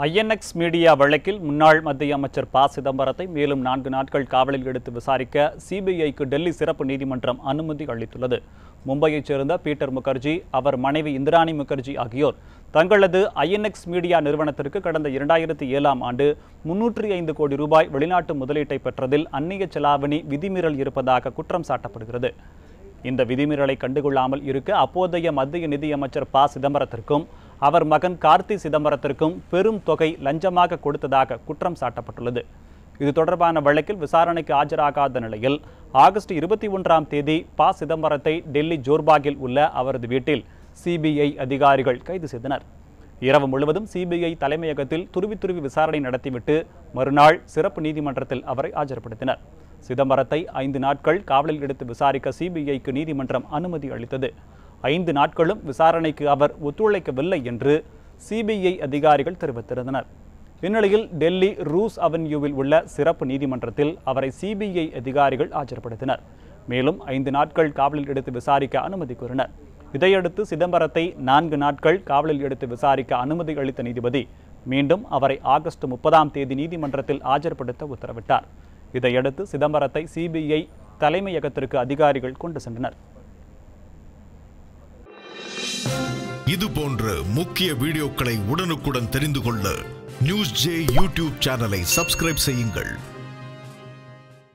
INX media வழக்கில் முன்னாள் மத்திய அமைச்சர் ப சிதம்பரத்தை மேலும் நான்கு நாட்கள் காவலில் எடுத்து விசாரிக்க சிபிஐக்கு டெல்லி சிறப்பு நீதிமன்றம் அனுமதி அளித்துள்ளது மும்பையைச் சேர்ந்த பீட்டர் முகர்ஜி அவர் மனைவி இந்திராணி முகர்ஜி ஆகியோர் தங்களது ஐஎன்எக்ஸ் மீடியா நிறுவனத்திற்கு கடந்த இரண்டாயிரத்தி ஏழாம் ஆண்டு முன்னூற்றி ஐந்து கோடி ரூபாய் வெளிநாட்டு முதலீட்டை பெற்றதில் அந்நிய செலாவணி விதிமீறல் இருப்பதாக குற்றம் சாட்டப்படுகிறது இந்த விதிமீறலை கண்டுகொள்ளாமல் இருக்க அப்போதைய மத்திய நிதியமைச்சர் ப சிதம்பரத்திற்கும் அவர் மகன் கார்த்தி சிதம்பரத்திற்கும் பெரும் தொகை லஞ்சமாக கொடுத்ததாக குற்றம் சாட்டப்பட்டுள்ளது இது தொடர்பான வழக்கில் விசாரணைக்கு ஆஜராகாத நிலையில் ஆகஸ்ட் இருபத்தி ஒன்றாம் தேதி ப சிதம்பரத்தை டெல்லி ஜோர்பாகில் உள்ள அவரது வீட்டில் சிபிஐ அதிகாரிகள் கைது செய்தனர் இரவு முழுவதும் சிபிஐ தலைமையகத்தில் துருவி துருவி விசாரணை நடத்திவிட்டு மறுநாள் சிறப்பு நீதிமன்றத்தில் அவரை ஆஜர்படுத்தினர் சிதம்பரத்தை ஐந்து நாட்கள் காவலில் எடுத்து விசாரிக்க சிபிஐக்கு நீதிமன்றம் அனுமதி அளித்தது ஐந்து நாட்களும் விசாரணைக்கு அவர் ஒத்துழைக்கவில்லை என்று சிபிஐ அதிகாரிகள் தெரிவித்திருந்தனர் இந்நிலையில் டெல்லி ரூஸ் அவென்யூவில் உள்ள சிறப்பு நீதிமன்றத்தில் அவரை சிபிஐ அதிகாரிகள் ஆஜர்படுத்தினர் மேலும் ஐந்து நாட்கள் காவலில் எடுத்து விசாரிக்க அனுமதி கோரினர் இதையடுத்து சிதம்பரத்தை நான்கு நாட்கள் காவலில் எடுத்து விசாரிக்க அனுமதி அளித்த நீதிபதி மீண்டும் அவரை ஆகஸ்ட் முப்பதாம் தேதி நீதிமன்றத்தில் ஆஜர்படுத்த உத்தரவிட்டார் இதையடுத்து சிதம்பரத்தை சிபிஐ தலைமையகத்திற்கு அதிகாரிகள் கொண்டு சென்றனர் இது போன்ற முக்கிய வீடியோக்களை உடனுக்குடன் தெரிந்து கொள்ள நியூஸ் ஜே யூடியூப் சேனலை சப்ஸ்கிரைப் செய்யுங்கள்